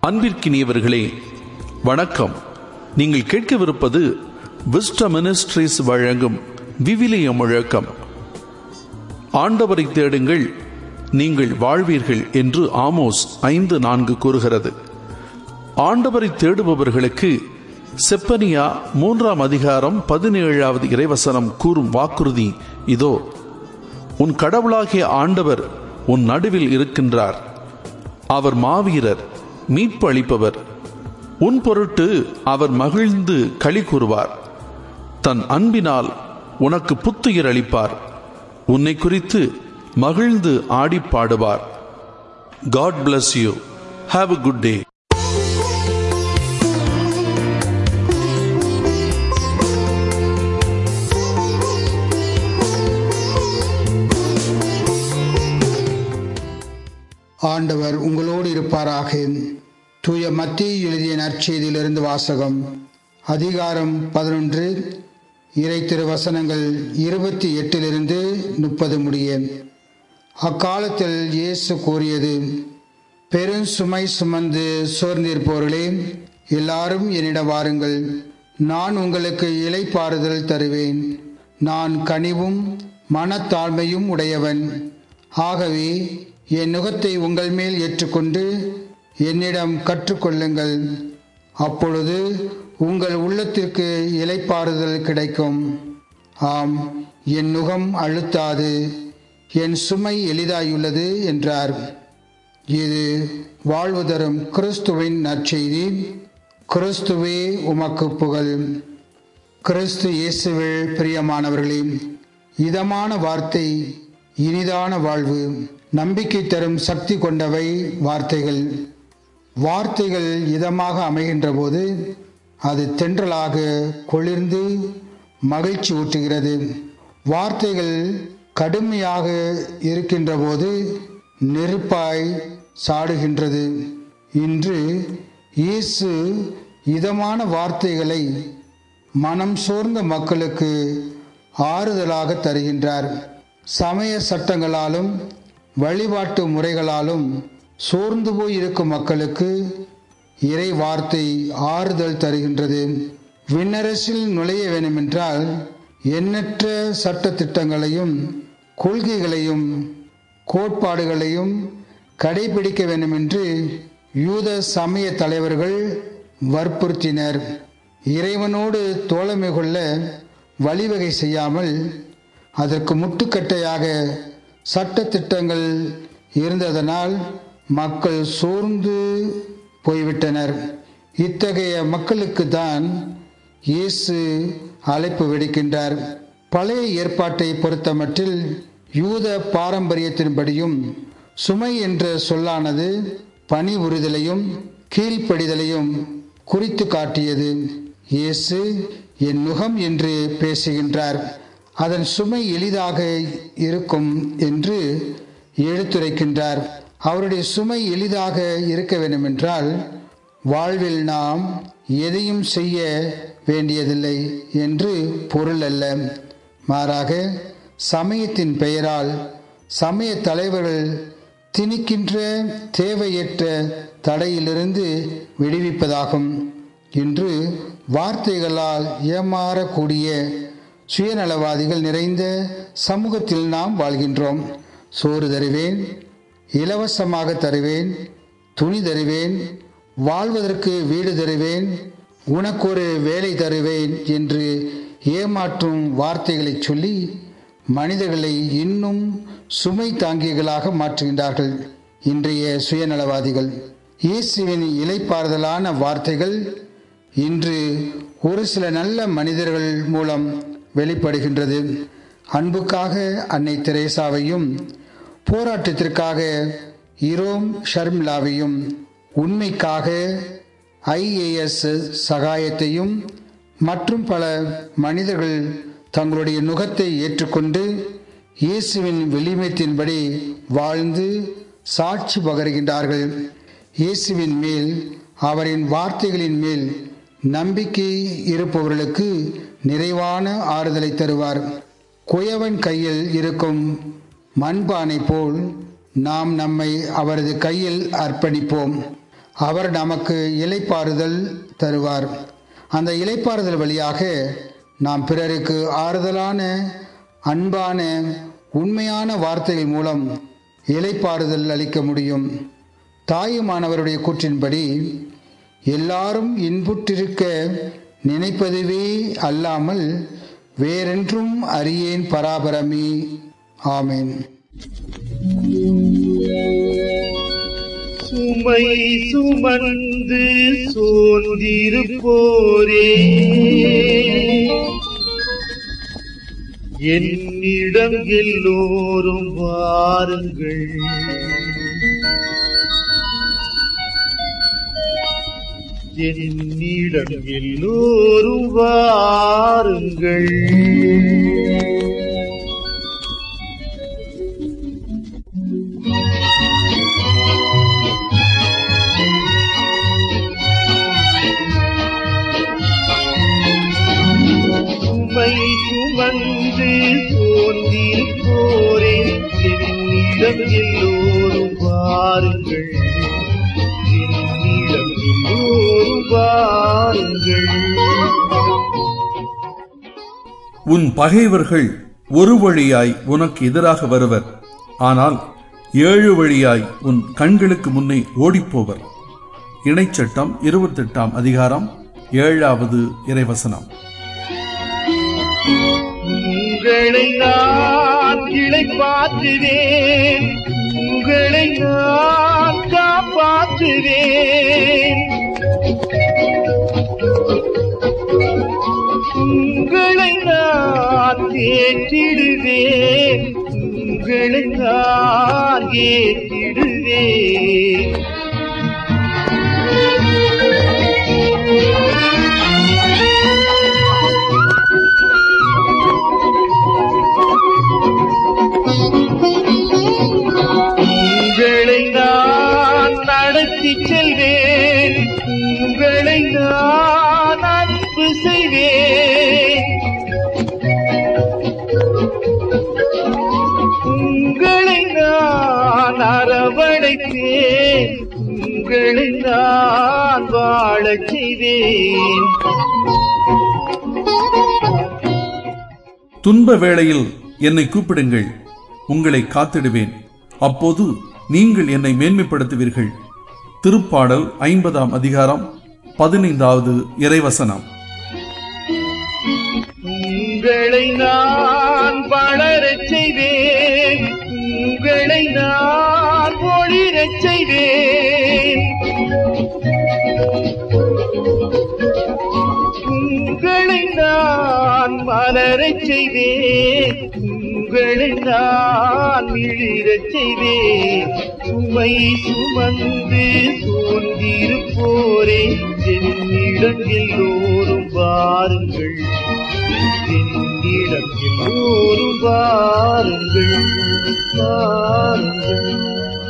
அன்பிற்கினியவர்களே வணக்கம் நீங்கள் கேட்கவிருப்பது விஸ்ட மினிஸ்ட்ரிஸ் வழங்கும் விவிலிய முழக்கம் ஆண்டவரை தேடுங்கள் நீங்கள் வாழ்வீர்கள் என்று ஆமோஸ் ஐந்து நான்கு கூறுகிறது ஆண்டவரை தேடுபவர்களுக்கு செப்பனியா மூன்றாம் அதிகாரம் பதினேழாவது இறைவசனம் கூறும் வாக்குறுதி இதோ உன் கடவுளாகிய ஆண்டவர் உன் நடுவில் இருக்கின்றார் அவர் மாவீரர் மீட்பு அளிப்பவர் உன் பொருட்டு அவர் மகிழ்ந்து களி கூறுவார் தன் அன்பினால் உனக்கு புத்துயிர் அளிப்பார் உன்னை குறித்து மகிழ்ந்து ஆடி பாடுவார் God bless you have a good day ஆண்டவர் உங்களோடு இருப்பாராக தூய மத்திய எழுதிய நற்செய்தியிலிருந்து வாசகம் அதிகாரம் பதினொன்று இறை திருவசனங்கள் இருபத்தி எட்டிலிருந்து முப்பது முடிய அக்காலத்தில் இயேசு கூறியது பெரும் சுமை சுமந்து சோர்ந்திருப்பவர்களே எல்லாரும் என்னிடம் வாருங்கள் நான் உங்களுக்கு இலைப்பாறுதல் தருவேன் நான் கனிவும் மனத்தாழ்மையும் உடையவன் ஆகவே என் நுகத்தை உங்கள் மேல் ஏற்றுக்கொண்டு என்னிடம் கற்றுக்கொள்ளுங்கள் அப்பொழுது உங்கள் உள்ளத்திற்கு இலைப்பாறுதல் கிடைக்கும் ஆம் என் நுகம் அழுத்தாது என் சுமை எளிதாயுள்ளது என்றார் இது வாழ்வு தரும் கிறிஸ்துவின் நற்செய்தி கிறிஸ்துவே உமக்கு புகழ் கிறிஸ்து இயேசுவில் பிரியமானவர்களே இதமான வார்த்தை இனிதான வாழ்வு நம்பிக்கை தரும் சக்தி கொண்டவை வார்த்தைகள் வார்த்தைகள் இதமாக அமைகின்ற போது அது தென்றலாக குளிர்ந்து மகிழ்ச்சி ஊட்டுகிறது வார்த்தைகள் கடுமையாக இருக்கின்ற போது நெருப்பாய் சாடுகின்றது இன்று இயேசு இதமான வார்த்தைகளை மனம் சோர்ந்த மக்களுக்கு ஆறுதலாக தருகின்றார் சமய சட்டங்களாலும் வழிபாட்டு முறைகளாலும் சோர்ந்து போய் இருக்கும் மக்களுக்கு இறை வார்த்தை ஆறுதல் தருகின்றது விண்ணரசில் நுழைய வேண்டுமென்றால் எண்ணற்ற சட்ட திட்டங்களையும் கொள்கைகளையும் கோட்பாடுகளையும் கடைபிடிக்க வேண்டுமென்று யூத சமய தலைவர்கள் வற்புறுத்தினர் இறைவனோடு தோழமை கொள்ள வழிவகை செய்யாமல் அதற்கு முட்டுக்கட்டையாக சட்ட திட்டங்கள் இருந்ததனால் மக்கள் சோர்ந்து போய்விட்டனர் இத்தகைய மக்களுக்கு தான் இயேசு அழைப்பு விடுக்கின்றார் பழைய ஏற்பாட்டை பொறுத்தமட்டில் யூத பாரம்பரியத்தின்படியும் சுமை என்ற சொல்லானது பணி உறுதலையும் கீழ்ப்படிதலையும் குறித்து காட்டியது இயேசு என் நுகம் என்று பேசுகின்றார் அதன் சுமை எளிதாக இருக்கும் என்று எடுத்துரைக்கின்றார் அவருடைய சுமை எளிதாக இருக்க வேண்டுமென்றால் வாழ்வில் நாம் எதையும் செய்ய வேண்டியதில்லை என்று பொருள் அல்ல மாறாக சமயத்தின் பெயரால் சமய தலைவர்கள் திணிக்கின்ற தேவையற்ற தடையிலிருந்து விடுவிப்பதாகும் இன்று வார்த்தைகளால் ஏமாறக்கூடிய சுயநலவாதிகள் நிறைந்த சமூகத்தில் நாம் வாழ்கின்றோம் சோறு தருவேன் இலவசமாக தருவேன் துணி தருவேன் வாழ்வதற்கு வீடு தருவேன் உனக்கு ஒரு வேலை தருவேன் என்று ஏமாற்றும் வார்த்தைகளை சொல்லி மனிதர்களை இன்னும் சுமை தாங்கிகளாக மாற்றுகின்றார்கள் இன்றைய சுயநலவாதிகள் இயேசுவின் இலைப்பாறுதலான வார்த்தைகள் இன்று ஒரு சில நல்ல மனிதர்கள் மூலம் வெளிப்படுகின்றது அன்புக்காக அன்னை தெரேசாவையும் போராட்டத்திற்காக இரோம் ஷர்மிளாவையும் உண்மைக்காக ஐஏஎஸ் சகாயத்தையும் மற்றும் பல மனிதர்கள் தங்களுடைய நுகத்தை ஏற்றுக்கொண்டு இயேசுவின் வெளிமத்தின்படி வாழ்ந்து சாட்சி பகருகின்றார்கள் இயேசுவின் மேல் அவரின் வார்த்தைகளின் மேல் நம்பிக்கை இருப்பவர்களுக்கு நிறைவான ஆறுதலை தருவார் குயவன் கையில் இருக்கும் மண்பானை போல் நாம் நம்மை அவரது கையில் அர்ப்பணிப்போம் அவர் நமக்கு இலைப்பாறுதல் தருவார் அந்த இலைப்பாறுதல் வழியாக நாம் பிறருக்கு ஆறுதலான அன்பான உண்மையான வார்த்தைகள் மூலம் இலைப்பாறுதல் அளிக்க முடியும் தாயுமானவருடைய கூற்றின்படி எல்லாரும் இன்புற்றிருக்க நினைப்பதுவே அல்லாமல் வேறென்றும் அறியேன் பராபரமே ஆமேன் சுமை சுமந்து சோர்ந்திருப்போரே என்னிடம் எல்லோரும் வாருங்கள் என்னிடம் எல்லோரும் வாருங்கள் சுமை சுமந்து சோர்ந்திருப்போரே என்னிடம் எல்லோரும் வாருங்கள் என்னிடம் எல்லோரும் வாருங்கள் உன் பகைவர்கள் ஒரு வழியாய் உனக்கு எதிராக வருவர் ஆனால் ஏழு வழியாய் உன் கண்களுக்கு முன்னே ஓடிப்போவர் இணைச்சட்டம் இருபத்தெட்டாம் அதிகாரம் ஏழாவது இறைவசனம் உங்களை நான் இளைப்பாற்றுவேன் உங்களை நான் காப்பாற்றுவேன் உங்களை நான் ஏற்றிடுவேன் உங்களை நான் ஏற்றிடுவேன் உங்களை நான் நடத்தி செல்வேன் உங்களை நான் அன்பு செய்வேன் உங்களை நான் அரவணைப்பேன் உங்களை நான் வாழச் செய்வேன் துன்ப வேளையில் என்னை கூப்பிடுங்கள் உங்களை காத்திடுவேன் அப்போது நீங்கள் என்னை மேன்மைப்படுத்துவீர்கள் திருப்பாடல் ஐம்பதாம் அதிகாரம் பதினைந்தாவது இறைவசனம் உங்களை நான் வளரச் செய்வேன் உங்களை நான் ஒளிரச் செய்வேன் உங்களை நான் மலரச் செய்வேன் உங்களை நான் மிளிரச் செய்வேன் சுமை சுமந்து சோர்ந்திருப்போரே என்னிடம் எல்லோரும் வாருங்கள் என்னிடம் எல்லோரும் வாருங்கள் வாருங்கள்